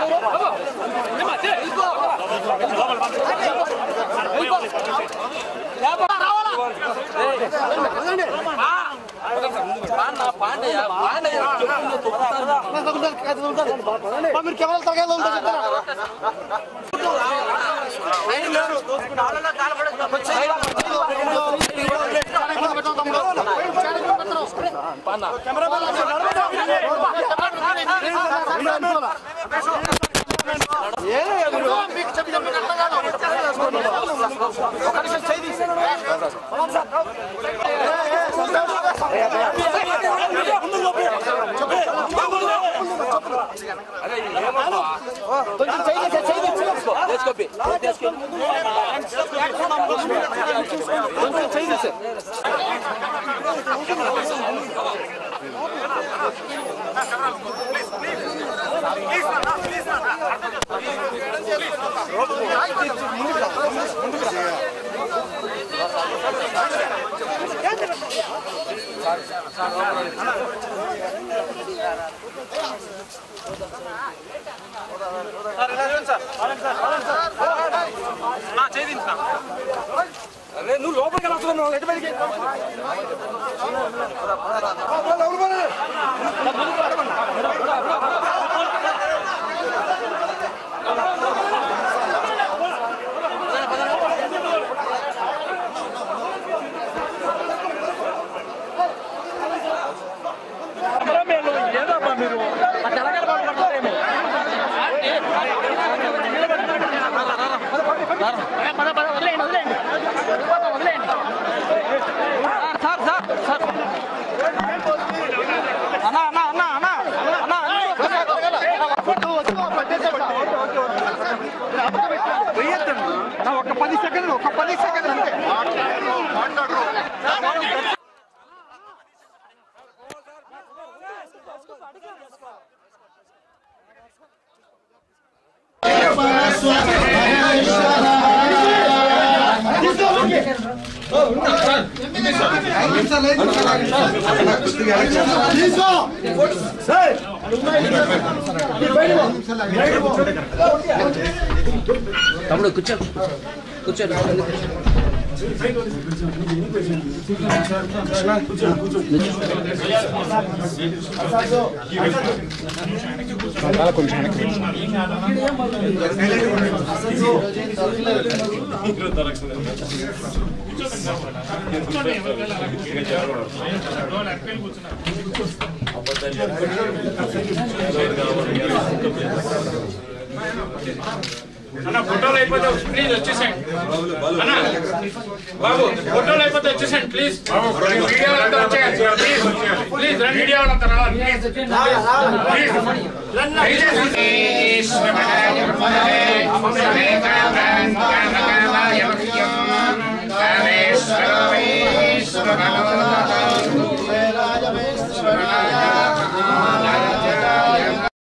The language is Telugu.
మీరు కెమెరాలు తగ్గేది ఉందో చెప్తారా ఒక పది సెకండ్లు ఒక పది సెకండ్లు అంతే తమ్ముడు కూర్చో కూర్చోండి అన్న ఫోటోలు అయిపోతే ప్లీజ్ వచ్చేసేయండి అన్న బాబు ఫోటోలు అయిపోతే వచ్చేసేయండి ప్లీజ్ మీడియా వాళ్ళంతా వచ్చేయాలి ప్లీజ్ ప్లీజ్ రండి మీడియా వాళ్ళంతా రావాలి ప్లీజ్ ప్లీజ్ దయచేసి